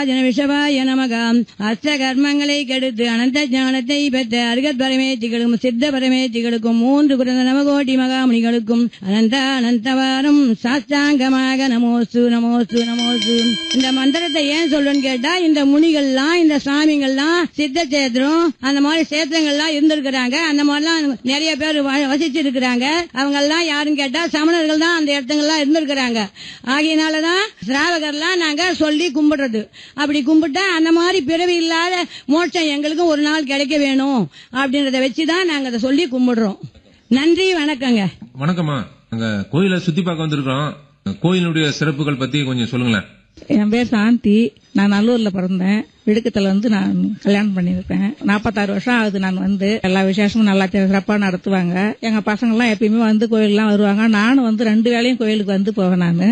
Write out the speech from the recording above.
அசுராஜன விஷவாய நமகாம் அஷ்ட கர்மங்களை கெடுத்து அனந்த ஞானத்தை பெற்ற அருகத் பரமேத்திகளுக்கும் சித்த பரமேத்திகளுக்கும் மூன்று குரந்த நவகோட்டி மகாமுனிகளுக்கும் அனந்த அனந்தவாரம் சாஸ்தாங்கமாக நமோசு நமோசு நமோசு இந்த மந்திரத்தை ஏன் சொல்றேன்னு கேட்டா இந்த முனிகள்லாம் இந்த சாமிகள்லாம் சித்த சேத்திரம் அந்த மாதிரி சேத்திரங்கள்லாம் இருந்திருக்கிறாங்க அந்த மாதிரிலாம் நிறைய பேர் வசிச்சு இருக்கிறாங்க அவங்க எல்லாம் யாருன்னு கேட்டா சமணர்கள் தான் அந்த இடத்துங்கள்லாம் இருந்திருக்கிறாங்க ஆகையினாலதான் சிராவகர்லாம் நாங்க சொல்லி கும்பிடுறது அப்படி கும்பிட்டா அந்த மாதிரி பிறவி இல்லாத மோட்சம் எங்களுக்கும் ஒரு நாள் கிடைக்க வேணும் அப்படின்றத வச்சுதான் நாங்க அதை சொல்லி கும்பிடுறோம் நன்றி வணக்கங்க வணக்கம்மா நாங்க கோயிலை சுத்தி பார்க்க வந்திருக்கோம் கோயிலுடைய சிறப்புகள் பத்தி கொஞ்சம் சொல்லுங்களேன் என் பேர் சாந்தி நான் நல்லூர்ல பிறந்தேன் விடுக்கத்துல வந்து நான் கல்யாணம் பண்ணியிருக்கேன் நாற்பத்தாறு வருஷம் ஆகுது நான் வந்து எல்லா விசேஷமும் நல்லா சிறப்பா நடத்துவாங்க எங்க பசங்க எல்லாம் எப்பயுமே வந்து கோயில்லாம் வருவாங்க நானும் வந்து ரெண்டு வேளையும் கோயிலுக்கு வந்து போவேன் நான்